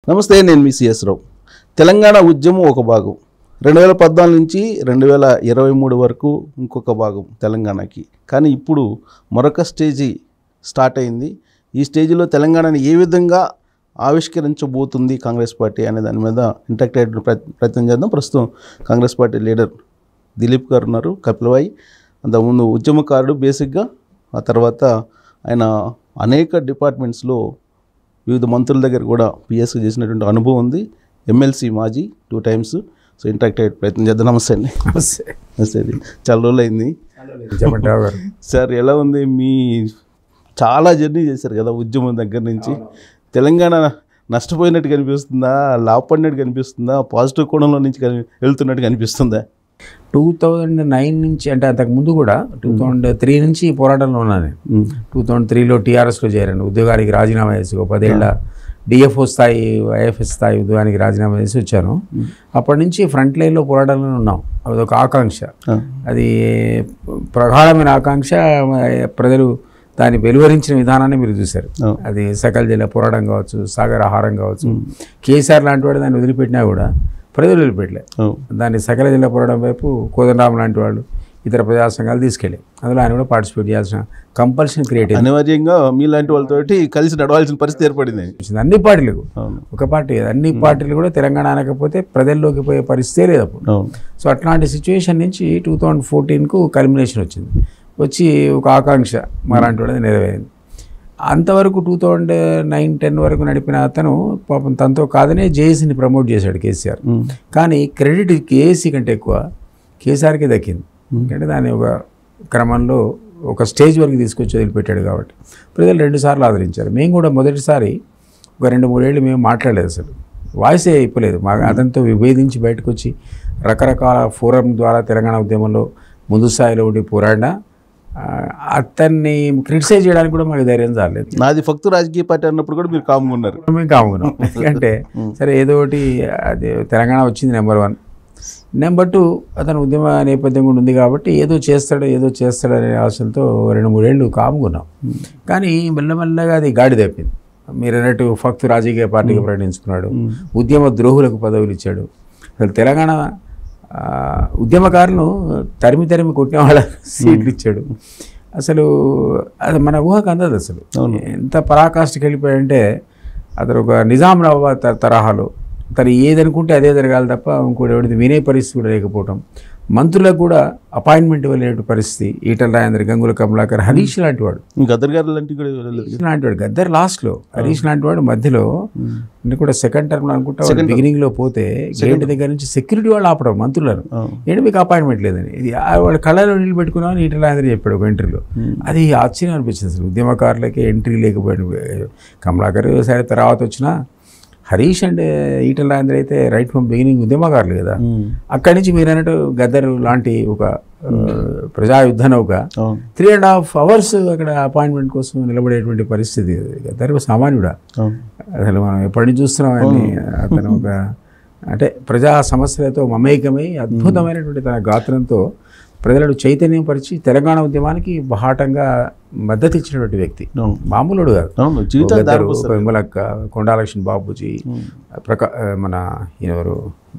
నమస్తే నేను మీ సిఎస్ రావు తెలంగాణ ఉద్యమం ఒక భాగం రెండు వేల పద్నాలుగు నుంచి రెండు వేల ఇరవై మూడు వరకు ఇంకొక భాగం తెలంగాణకి కానీ ఇప్పుడు మరొక స్టేజీ స్టార్ట్ అయింది ఈ స్టేజ్లో తెలంగాణని ఏ విధంగా ఆవిష్కరించబోతుంది కాంగ్రెస్ పార్టీ అనే దాని మీద ఇంటరాక్టెడ్ ప్రయత్నం చేద్దాం ప్రస్తుతం కాంగ్రెస్ పార్టీ లీడర్ దిలీప్ గారు ఉన్నారు కపిలవాయి అంతకుముందు ఉద్యమకారుడు బేసిక్గా ఆ తర్వాత ఆయన అనేక డిపార్ట్మెంట్స్లో వివిధ మంత్రుల దగ్గర కూడా పిఎస్కి చేసినటువంటి అనుభవం ఉంది ఎమ్మెల్సీ మాజీ టూ టైమ్స్ సో ఇంటరాక్ట్ అయ్యే ప్రయత్నం చేద్దాం నమస్తే అండి నమస్తే అండి చాలా రోజులు అయింది చెప్పండి రావు గారు సార్ ఎలా ఉంది మీ చాలా జర్నీ చేశారు కదా ఉద్యమం దగ్గర నుంచి తెలంగాణ నష్టపోయినట్టు కనిపిస్తుందా లాభపడినట్టు కనిపిస్తుందా పాజిటివ్ కోణంలో నుంచి కని- వెళ్తున్నట్టు కనిపిస్తుందా టూ థౌజండ్ నైన్ నుంచి అంటే అంతకు ముందు కూడా టూ థౌజండ్ త్రీ నుంచి ఈ పోరాటంలో ఉన్నాను నేను టూ థౌజండ్ త్రీలో టీఆర్ఎస్లో చేరాను ఉద్యోగానికి రాజీనామా చేసి ఒక పదేళ్ల డిఎఫ్ఓ స్థాయి ఐఎఫ్ఎస్ స్థాయి ఉద్యోగానికి రాజీనామా చేసి వచ్చాను అప్పటి నుంచి ఫ్రంట్ లైన్లో పోరాటంలో ఉన్నాం అది ఒక ఆకాంక్ష ఆ, అది ప్రగాఢమైన ఆకాంక్ష ప్రజలు దాన్ని వెలువరించిన విధానాన్ని మీరు చూశారు అవును. అది సకల జిల్లా పోరాటం కావచ్చు సాగర్ ఆహారం కావచ్చు కేసీఆర్ లాంటి వాడు దాన్ని వదిలిపెట్టినా కూడా ప్రజలు వదిలిపెట్టలే అవును. దాన్ని సకల జిల్లా పోరాటం వైపు కోదండరామ్ లాంటి వాళ్ళు ఇతర ప్రజా సంఘాలు తీసుకెళ్ళాయి అందులో ఆయన కూడా పార్టిసిపేట్ చేయాల్సిన కంపల్షన్ క్రియేట్ అనివార్యంగా మీలాంటి వాళ్ళతోటి కలిసి నడవాల్సిన పరిస్థితి ఏర్పడింది వచ్చింది అన్ని పార్టీలకు అవును ఒక పార్టీ కాదు, అన్ని పార్టీలు కూడా తెలంగాణ అనకపోతే ప్రజల్లోకి పోయే పరిస్థితే లేదు అప్పుడు అవును సో అట్లాంటి సిచ్యువేషన్ నుంచి టూ థౌజండ్ ఫోర్టీన్కు కల్మినేషన్ వచ్చింది వచ్చి ఒక ఆకాంక్ష మాలాంటి వాళ్ళది నెరవేరింది అంతవరకు టూ థౌజండ్ నైన్ టెన్ వరకు నడిపిన అతను పాపం తనతో కాదనే జేఏసీని ప్రమోట్ చేశాడు కేసీఆర్ ఉమ్. కానీ క్రెడిట్ కేఏసీ కంటే ఎక్కువ కేసీఆర్కే దక్కింది ఎందుకంటే దాన్ని ఒక క్రమంలో ఒక స్టేజ్ వరకు తీసుకొచ్చి వదిలిపెట్టాడు కాబట్టి ప్రజలు రెండుసార్లు ఆదరించారు మేము కూడా మొదటిసారి ఒక రెండు మూడేళ్ళు మేము మాట్లాడలేదు అసలు వాయిసే ఇప్పలేదు మా అతనితో విభేదించి బయటకు వచ్చి రకరకాల ఫోరం ద్వారా తెలంగాణ ఉద్యమంలో ముందు స్థాయిలో ఉండి పోరాడినా ఆ, అతన్ని క్రిటిసైజ్ చేయడానికి కూడా మాకు ధైర్యం చాలేదు నాది ఫక్తు రాజకీయ పార్టీ అన్నప్పుడు కూడా మీరు కామ్గా ఉన్నారు మేము కాముకున్నాం ఎందుకంటే సరే ఏదో ఒకటి అది తెలంగాణ వచ్చింది నెంబర్ వన్ నెంబర్ టూ అతను ఉద్యమ నేపథ్యం కూడా ఉంది కాబట్టి ఏదో చేస్తాడు ఏదో చేస్తాడు అనే ఆశలతో రెండు మూడేళ్ళు కాముకున్నాం కానీ మెల్లమెల్లగా అది గాడి తప్పింది మీరు అన్నట్టు ఫక్తు రాజకీయ పార్టీగా ప్రకటించుకున్నాడు ఉద్యమ ద్రోహులకు పదవులు ఇచ్చాడు అసలు తెలంగాణ ఆ, ఉద్యమకారులను తరిమి తరిమి కొట్టిన వాళ్ళ సీట్లు ఇచ్చాడు అసలు అది మన ఊహకు అందదు అసలు ఎంత పరాకాష్ఠకి వెళ్ళిపోయాడంటే అతను ఒక నిజాం నవాబ్ త- తరహాలో తను ఏదనుకుంటే అదే జరగాలి తప్ప ఇంకోటి ఎవరిది వినే పరిస్థితి కూడా లేకపోవటం మంత్రులకు కూడా అపాయింట్మెంట్ ఇవ్వలేని పరిస్థితి ఈటల రాజేంద్ర గంగుల కమలాకర్ హరీష్ లాంటి వాడు గద్దర్ గారు లాంటివి కూడా వెళ్ళలేదు హరీష్ లాంటి వాడు గద్దర్ లాస్ట్లో హరీష్ లాంటి వాడు మధ్యలో నేను కూడా సెకండ్ టర్మ్ అనుకుంటా బిగినింగ్ లో పోతే గేట్ దగ్గర నుంచి సెక్యూరిటీ వాళ్ళు ఆపడం మంత్రులను అవును. ఏంటి మీకు అపాయింట్మెంట్ లేదని ఇది ఆ వాడు కళ్ళలో నీళ్ళు పెట్టుకున్నామని ఈటల రాజేంద్ర చెప్పాడు ఒక ఎంట్రీలో అది ఆశ్చర్యం అనిపించింది అసలు ఉద్యమకారులకి ఎంట్రీ లేకపోయాడు కమలాకర్ సరే తర్వాత వచ్చిన హరీష్ అండ్ ఈటల రాజేంద్ర అయితే రైట్ ఫ్రమ్ బిగినింగ్ ఉద్యమకారులు కదా ఉమ్. అక్కడి నుంచి మీరు అన్నట్టు గద్దర్ లాంటి ఒక ఆ, ప్రజా యుద్ధ నౌక అవును త్రీ అండ్ హాఫ్ అవర్స్ అక్కడ అపాయింట్మెంట్ కోసం నిలబడేటువంటి పరిస్థితి గద్దర్ ఒక సామాన్యుడా అవును అసలు మనం ఎప్పటి నుంచి చూస్తున్నాం ఆయన్ని అతను ఒక అంటే ప్రజా సమస్యలతో మమేకమై అద్భుతమైనటువంటి తన గాత్రంతో ప్రజలను చైతన్యం పరిచి తెలంగాణ ఉద్యమానికి బహాటంగా మద్దతు ఇచ్చినటువంటి వ్యక్తి అవును మామూలుడు కాదు అవును జీవితాలు గద్దరు, ఒక విమలక్క కొండాలక్ష్మి బాబుజీ ప్రకా మన ఎవరు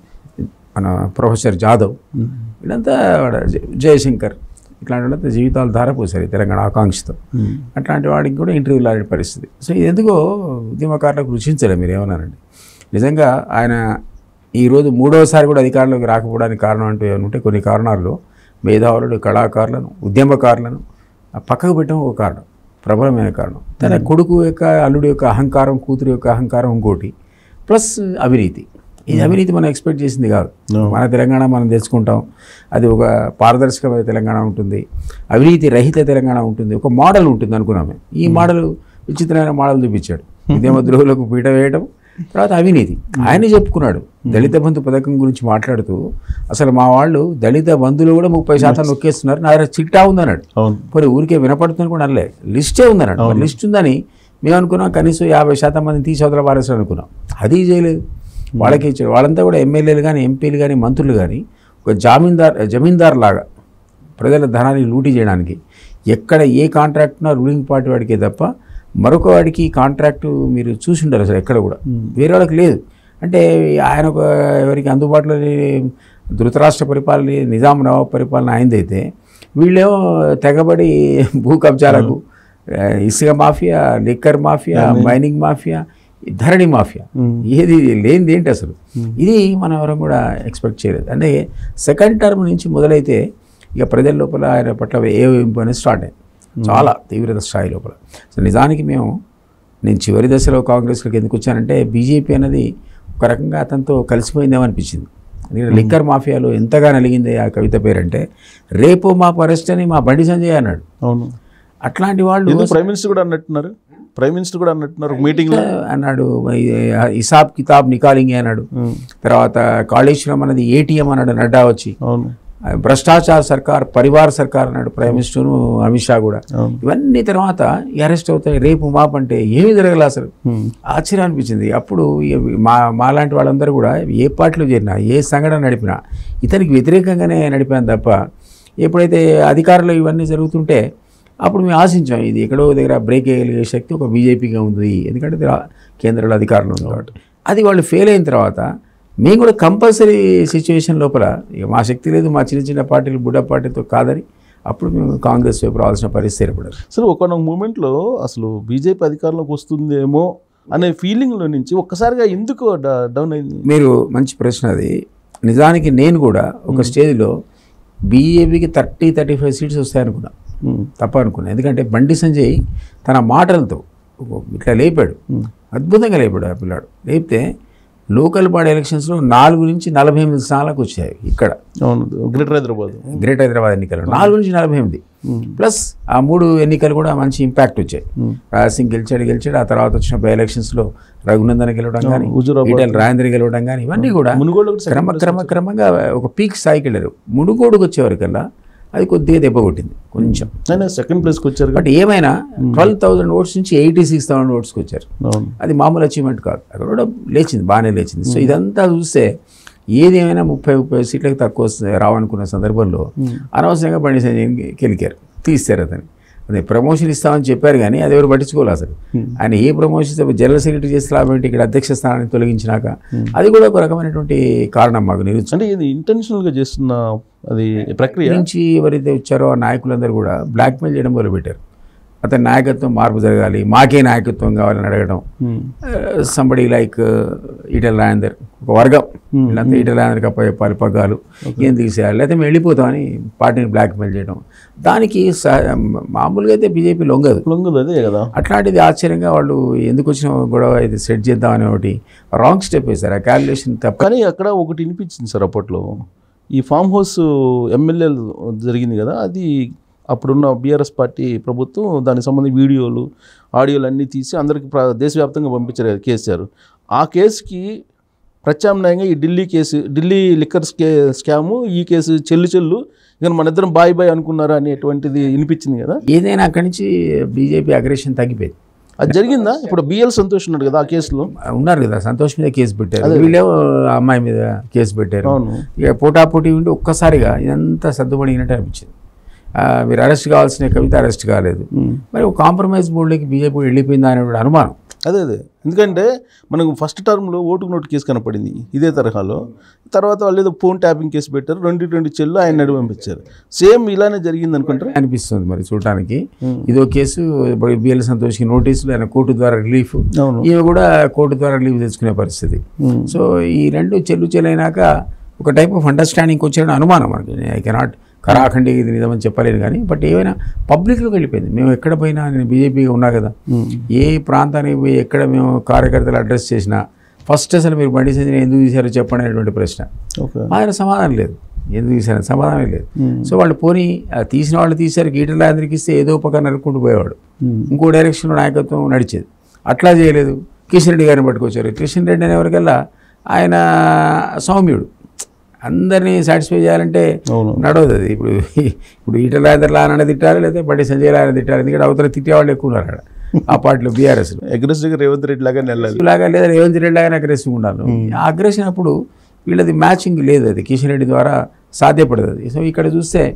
మన ప్రొఫెసర్ జాదవ్ వీళ్ళంతా వాడు జ- జయశంకర్ ఇట్లాంటి వాళ్ళంతా జీవితాలు ధారపోసారు ఈ తెలంగాణ ఆకాంక్షతో అట్లాంటి వాడికి కూడా ఇంటర్వ్యూ లాంటి పరిస్థితి సో ఇది ఎందుకో ఉద్యమకారులకు రుచించలే మీరు ఏమన్నారండి నిజంగా ఆయన ఈరోజు మూడవసారి కూడా అధికారంలోకి రాకపోవడానికి కారణం అంటూ ఏమైనా ఉంటే కొన్ని కారణాల్లో మేధావులను కళాకారులను ఉద్యమకారులను పక్కకు పెట్టడం ఒక కారణం ప్రబలమైన కారణం తన కొడుకు యొక్క అల్లుడి యొక్క అహంకారం కూతురు యొక్క అహంకారం ఇంకోటి ప్లస్ అవినీతి ఈ అవినీతి మనం ఎక్స్పెక్ట్ చేసింది కాదు మన తెలంగాణ మనం తెచ్చుకుంటాం అది ఒక పారదర్శకమైన తెలంగాణ ఉంటుంది అవినీతి రహిత తెలంగాణ ఉంటుంది ఒక మోడల్ ఉంటుంది అనుకున్నాం మేము ఈ మోడల్ విచిత్రమైన మోడల్ చూపించాడు ఉద్యమ ద్రోహులకు పీట వేయడం తర్వాత అవినీతి ఆయనే చెప్పుకున్నాడు దళిత బంధు పథకం గురించి మాట్లాడుతూ అసలు మా వాళ్ళు దళిత బంధువులు కూడా ముప్పై శాతం నొక్కేస్తున్నారు నా దగ్గర చిట్టా ఉందన్నాడు అవును పోనీ ఊరికే వినపడుతుంది కూడా అనలే లిస్టే ఉందన్నాడు మరి లిస్ట్ ఉందని మేము అనుకున్నాం కనీసం యాభై శాతం మందిని తీసి అవతల పారేసారు అనుకున్నాం అది చేయలేదు వాళ్ళకి ఇచ్చారు వాళ్ళంతా కూడా ఎమ్మెల్యేలు కానీ ఎంపీలు కానీ మంత్రులు కానీ ఒక జామీందార్ జమీందార్ లాగా ప్రజల ధనాన్ని లూటీ చేయడానికి ఎక్కడ ఏ కాంట్రాక్ట్నా రూలింగ్ పార్టీ వాడికే తప్ప మరొక వాడికి కాంట్రాక్టు మీరు చూసి ఉండరు అసలు ఎక్కడ కూడా వేరే వాళ్ళకి లేదు అంటే ఆయన ఒక ఎవరికి అందుబాటులో లేని ధృతరాష్ట్ర పరిపాలన నిజాం నవాబ్ పరిపాలన అయిందైతే వీళ్ళేమో తెగబడి భూ కబ్జాలకు ఆ, ఇసుక mafia liquor mafia mining mafia ఈ ధరణి మాఫియా ఏది లేనిది ఏంటి అసలు ఇది మనం ఎవరం కూడా ఎక్స్పెక్ట్ చేయలేదు అంటే సెకండ్ టర్మ్ నుంచి మొదలైతే ఇక ప్రజల లోపల ఆయన పట్ల ఏ వేయింపు అనేది స్టార్ట్ అయింది చాలా తీవ్రత స్థాయి లోపల సో నిజానికి మేము నేను చివరి దశలో కాంగ్రెస్లోకి ఎందుకు వచ్చానంటే బీజేపీ అనేది ఒక రకంగా అతనితో కలిసిపోయిందేమో అనిపించింది ఎందుకంటే లిక్కర్ మాఫియాలో ఎంతగా నలిగింది ఆ కవిత పేరంటే రేపు మా అరెస్ట్ అని మా బండి సంజయ్ అన్నాడు అవును అట్లాంటి వాళ్ళు ఎందుకు ప్రైమ్ మినిస్టర్ కూడా అన్నట్టున్నారు ప్రైమ్ మినిస్టర్ కూడా అన్నట్టున్నారు మీటింగ్ లో అన్నాడు హిసాబ్ కితాబ్ నికాలింగే అన్నాడు తర్వాత కాళేశ్వరం అనేది ఏటీఎం అన్నాడు నడ్డా వచ్చి అవును భ్రష్టాచార సర్కార్ పరివార్ సర్కార్ అన్నాడు ప్రైమ్ మినిస్టర్ అమిత్ షా కూడా అవును ఇవన్నీ తర్వాత అరెస్ట్ అవుతాయి రేపు మాపు అంటే ఏమీ జరగలే అసలు ఉమ్. ఆశ్చర్యం అనిపించింది అప్పుడు ఇక మా మాలాంటి వాళ్ళందరూ కూడా ఏ పార్టీలో చేరినా ఏ సంఘటన నడిపినా ఇతనికి వ్యతిరేకంగానే నడిపాను తప్ప ఎప్పుడైతే అధికారులు ఇవన్నీ జరుగుతుంటే అప్పుడు మేము ఆశించాం ఇది ఎక్కడో దగ్గర బ్రేక్ వేయగలిగే శక్తి ఒక బీజేపీగా ఉంది ఎందుకంటే ఇది రా- కేంద్రంలో అధికారంలో ఉంది కాబట్టి అది వాళ్ళు ఫెయిల్ అయిన తర్వాత మేము కూడా కంపల్సరీ సిచ్యువేషన్ లోపల ఇక మా శక్తి లేదు మా చిన్న చిన్న పార్టీలు బుడ్డ పార్టీతో కాదని అప్పుడు మేము కాంగ్రెస్ వైపు రావాల్సిన పరిస్థితి ఏర్పడారు సరే ఒకనొక మూమెంట్లో అసలు బీజేపీ అధికారంలోకి వస్తుందేమో అనే ఫీలింగ్లో నుంచి ఒక్కసారిగా ఎందుకు డ- డౌన్ అయింది మీరు మంచి ప్రశ్న అది నిజానికి నేను కూడా ఒక స్టేజ్లో బీఏపీకి థర్టీ థర్టీ ఫైవ్ సీట్స్ వస్తాయనుకున్నా ఉమ్. తప్ప అనుకున్నా ఎందుకంటే బండి సంజయ్ తన మాటలతో ఒక- ఇట్లా లేపాడు అద్భుతంగా లేపాడు ఆ పిల్లాడు లేపితే లోకల్ బాడీ ఎలక్షన్స్లో నాలుగు నుంచి నలభై ఎనిమిది స్థానాలకు వచ్చాయి ఇక్కడ అవును గ్రేటర్ హైదరాబాద్ గ్రేట్ హైదరాబాద్ ఎన్నికలు నాలుగు నుంచి నలభై ఎనిమిది ప్లస్ ఆ మూడు ఎన్నికలు కూడా మంచి ఇంపాక్ట్ వచ్చాయి రాజసింగ్ గెలిచాడు గెలిచాడు ఆ తర్వాత వచ్చిన బై ఎలక్షన్స్లో రఘునందన్ గెలవడం కానీ హుజూరాబాద్. ఈటెల రాజేంద్ర గెలవడం కానీ ఇవన్నీ కూడా మునుగోడు కూడా క్రమ క్రమ క్రమంగా ఒక పీక్ స్థాయికి వెళ్ళారు మునుగోడుకు వచ్చేవరకల్లా అది కొద్దిగా దెబ్బ కొట్టింది కొంచెం ఆయన సెకండ్ ప్లేస్కి వచ్చారు కదా. బట్ ఏమైనా ట్వెల్వ్ థౌసండ్ ఓట్స్ నుంచి ఎయిటీ సిక్స్ థౌసండ్ ఓట్స్కి వచ్చారు అవును అది మామూలు అచీవ్మెంట్ కాదు అక్కడ కూడా లేచింది బాగానే లేచింది సో ఇదంతా చూస్తే ఏదేమైనా ముప్పై ముప్పై సీట్లకు తక్కువ వస్తే రావనుకున్న సందర్భంలో అనవసరంగా బండి సంజయ్ గెలికారు తీస్తారు అతన్ని అదే ప్రమోషన్ ఇస్తామని చెప్పారు కానీ అది ఎవరు పట్టించుకోవాలి అసలు ఆయన ఏ ప్రమోషన్ ఇస్తే జనరల్ సెక్రటరీ చేసి లాభం ఏంటి ఇక్కడ అధ్యక్ష స్థానాన్ని తొలగించినాక అది కూడా ఒక రకమైనటువంటి కారణం మాకు నిరుత్సాహం అంటే ఇది ఇంటెన్షనల్గా చేస్తున్న అది ప్రక్రియ నుంచి ఎవరైతే వచ్చారో ఆ నాయకులందరూ కూడా బ్లాక్మెయిల్ చేయడం మొదలుపెట్టారు అతని నాయకత్వం మార్పు జరగాలి మాకే నాయకత్వం కావాలని అడగడం ఉమ్. సంబడి లైక్ ఈటల రాజేందర్ ఒక వర్గం వీళ్ళంతా ఈటల రాజేందర్కి అప్ప చెప్పాలి పగ్గాలు ఏం తీసేయాలి లేకపోతే మేము వెళ్ళిపోతామని పార్టీని బ్లాక్మెయిల్ చేయడం దానికి స- మామూలుగా అయితే బీజేపీ లొంగదు లొంగదు అదే కదా అట్లాంటిది ఆశ్చర్యంగా వాళ్ళు ఎందుకు వచ్చిన గొడవ ఇది సెట్ చేద్దామని ఒకటి రాంగ్ స్టెప్ వేశారు ఆ క్యాలిక్యులేషన్ తప్ప కానీ అక్కడ ఒకటి వినిపించింది సార్ అప్పట్లో ఈ ఫామ్ హౌస్ ఎమ్మెల్యే జరిగింది కదా అది అప్పుడున్న బీఆర్ఎస్ పార్టీ ప్రభుత్వం దానికి సంబంధించి వీడియోలు ఆడియోలు అన్నీ తీసి అందరికి ప్ర దేశవ్యాప్తంగా పంపించారు కదా కేసీఆర్ ఆ కేసుకి ప్రత్యామ్నాయంగా ఈ ఢిల్లీ కేసు ఢిల్లీ లిక్కర్ స్కే స్కాము ఈ కేసు చెల్లు చెల్లు ఇక మన ఇద్దరం బాయ్ బాయ్ అనుకున్నారా అనేటువంటిది వినిపించింది కదా ఏదైనా అక్కడి నుంచి బీజేపీ అగ్రెషన్ తగ్గిపోయింది అది జరిగిందా ఇప్పుడు బిఎల్ సంతోష్ ఉన్నాడు కదా ఆ కేసులో ఉన్నారు కదా సంతోష్ మీద కేసు పెట్టారు వీళ్ళేమో ఆ అమ్మాయి మీద కేసు పెట్టారు అవును ఇక పోటాపోటీ ఉండి ఒక్కసారిగా ఇదంతా సర్దుబడినట్టు అనిపించింది ఆ, మీరు అరెస్ట్ కావాల్సిన కవిత అరెస్ట్ కాలేదు ఉమ్. మరి ఒక కాంప్రమైజ్ బోర్డులోకి బీజేపీ వెళ్ళిపోయిందా అనే అనుమానం అదే అదే ఎందుకంటే మనకు ఫస్ట్ టర్మ్లో ఓటుకు నోటు కేసు కనపడింది ఇదే తరహాలో తర్వాత వాళ్ళు ఏదో ఫోన్ ట్యాపింగ్ కేసు పెట్టారు రెండు రెండు చెల్లు ఆయన నడుము పంపించారు సేమ్ ఇలానే జరిగింది అనుకుంటారు అనిపిస్తుంది మరి చూడటానికి ఇదో కేసు బిఎల్ సంతోష్కి నోటీసులు ఆయన కోర్టు ద్వారా రిలీఫ్ అవును ఈమె కూడా కోర్టు ద్వారా రిలీఫ్ తెచ్చుకునే పరిస్థితి ఉమ్. సో ఈ రెండు చెల్లు చెల్లైనాక ఒక టైప్ ఆఫ్ అండర్స్టాండింగ్ వచ్చారని అనుమానం మనకి ఐ కెనాట్ కరాఖండి ఇది నిజమని చెప్పలేను కానీ బట్ ఏమైనా పబ్లిక్లోకి వెళ్ళిపోయింది మేము ఎక్కడ పోయినా నేను బీజేపీగా ఉన్నా కదా ఉమ్. ఏ ప్రాంతానికి పోయి ఎక్కడ మేము కార్యకర్తలు అడ్రస్ చేసినా ఫస్ట్ అసలు మీరు బండి సంజయ్ ఎందుకు తీశారో చెప్పండి అనేటువంటి ప్రశ్న ఓకే మా దగ్గర సమాధానం లేదు ఎందుకు తీశారని సమాధానం లేదు ఉమ్. సో వాళ్ళు పోనీ ఆ తీసిన వాళ్ళు తీశారు గీటల అందరికి ఇస్తే ఏదో పక్క నరుక్కుంటూ పోయేవాడు ఉమ్. ఇంకో డైరెక్షన్లో నాయకత్వం నడిచేది అట్లా చేయలేదు కిషన్ రెడ్డి గారిని పట్టుకొచ్చారు కిషన్ రెడ్డి అనే వరకల్లా ఆయన సౌమ్యుడు అందరినీ సాటిస్ఫై చేయాలంటే అవును నడవదు అది ఇప్పుడు ఇప్పుడు ఈటల రాజేంద్రలా అని తిట్టాలి లేకపోతే బండి సంజయ్ రాయని తిట్టాలి ఎందుకంటే అవతల తిట్టేవాళ్ళు ఎక్కువ ఉన్నారు అక్కడ ఆ పార్టీలో బీఆర్ఎస్లో అగ్రెసివ్గా రేవంత్ రెడ్డి లాగా వెళ్ళాలి లాగా లేదా రేవంత్ రెడ్డి లాగానే అగ్రెసివ్ ఉండాలి ఆ అగ్రెషన్ అప్పుడు వీళ్ళది మ్యాచింగ్ లేదు అది కిషన్ రెడ్డి ద్వారా సాధ్యపడదు అది సో ఇక్కడ చూస్తే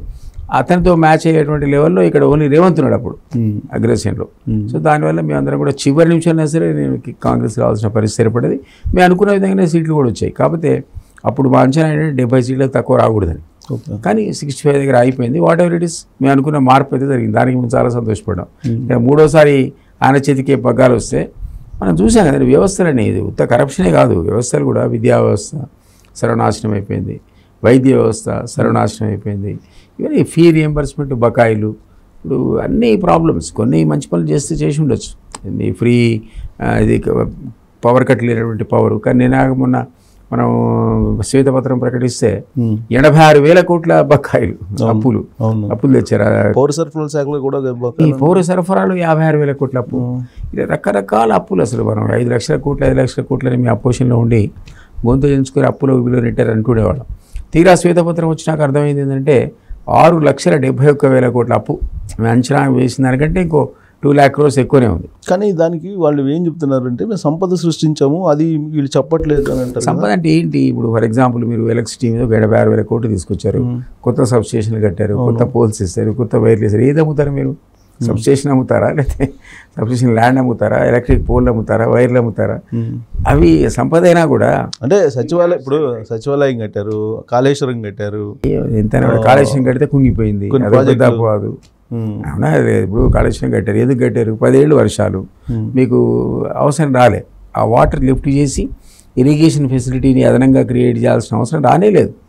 అతనితో మ్యాచ్ అయ్యేటువంటి లెవెల్లో ఇక్కడ ఓన్లీ రేవంత్ ఉన్నాడు అప్పుడు ఉమ్, అగ్రెషన్లో ఉమ్. సో దానివల్ల మేమందరం కూడా చివరి నిమిషం అయినా సరే నేను కాంగ్రెస్ రావాల్సిన పరిస్థితి ఏర్పడింది మేము అనుకున్న విధంగానే సీట్లు కూడా వచ్చాయి కాకపోతే అప్పుడు మా అంచనా ఏంటంటే డెబ్బై సీట్లకు తక్కువ రాకూడదని ఓకే కానీ సిక్స్టీ ఫైవ్ దగ్గర అయిపోయింది వాట్ ఎవర్ ఇట్ ఇస్ మేము అనుకున్న మార్పు అయితే జరిగింది దానికి మేము చాలా సంతోషపడ్డాం ఇక మూడోసారి ఆయన చేతికి పగ్గాలు వస్తే మనం చూసాం కదండి వ్యవస్థలు అనేది ఉత్త కరప్షనే కాదు వ్యవస్థలు కూడా విద్యా వ్యవస్థ సర్వనాశనం అయిపోయింది వైద్య వ్యవస్థ సర్వనాశనం అయిపోయింది ఇవన్నీ ఫీ రియంబర్స్మెంట్ బకాయిలు ఇప్పుడు అన్ని ప్రాబ్లమ్స్ కొన్ని మంచి పనులు చేస్తే చేసి ఉండొచ్చు ఈ ఫ్రీ ఆ, ఇది పవర్ కట్ లేనటువంటి పవర్ కానీ నేను మొన్న మనం శ్వేతపత్రం ప్రకటిస్తే ఉమ్, ఎనభై ఆరు వేల కోట్ల బకాయిలు అప్పులు అవును అప్పులు తెచ్చారు ఆ, పౌర సరఫరాల శాఖలో కూడా ఈ పౌర సరఫరాలు యాభై ఆరు వేల కోట్ల అప్పు ఇలా రకరకాల అప్పులు అసలు మనం ఐదు లక్షల కోట్లు ఐదు లక్షల కోట్లని మీ అపోజిషన్లో ఉండి గొంతు ఎంచుకొని అప్పులు విలువ నెట్టారు అంటుండేవాళ్ళం తీరా శ్వేతపత్రం వచ్చినాక అర్థమైంది ఏంటంటే ఆరు లక్షల డెబ్బై ఒక్క వేల కోట్ల అప్పు మేము అంచనా వేసిన దానికంటే ఇంకో టూ ల్యాక్ క్రోర్స్ ఎక్కువనే ఉంది కానీ దానికి వాళ్ళు ఏం చెప్తున్నారంటే మేము సంపద సృష్టించాము అది వీళ్ళు చెప్పట్లేదు అని అంటారు సంపద అంటే ఏంటి ఇప్పుడు ఫర్ ఎగ్జాంపుల్ మీరు ఎలక్ట్రిసిటీ మీద ఒక ఎనభై ఆరు వేల కోట్లు తీసుకొచ్చారు కొత్త సబ్ స్టేషన్లు కట్టారు కొత్త పోల్స్ ఇస్తారు కొత్త వైర్లు ఇస్తారు ఏది అమ్ముతారు మీరు సబ్ స్టేషన్ అమ్ముతారా లేకపోతే సబ్ స్టేషన్ ల్యాండ్ అమ్ముతారా ఎలక్ట్రిక్ పోల్ అమ్ముతారా వైర్లు అమ్ముతారా ఉమ్. అవి సంపద అయినా కూడా అంటే సచివాలయం ఇప్పుడు సచివాలయం కట్టారు కాళేశ్వరం కట్టారు ఎంతైనా కూడా కాళేశ్వరం కడితే కుంగిపోయింది కొన్ని అదొక ప్రాజెక్టులు. తప్పు కాదు ఉమ్, అవునా లేదు. ఇప్పుడు కాళేశ్వరం కట్టారు ఎందుకు కట్టారు పదేళ్ళు వర్షాలు ఉమ్, మీకు అవసరం రాలే ఆ వాటర్ లిఫ్ట్ చేసి ఇరిగేషన్ ఫెసిలిటీని అదనంగా క్రియేట్ చేయాల్సిన అవసరం రానే లేదు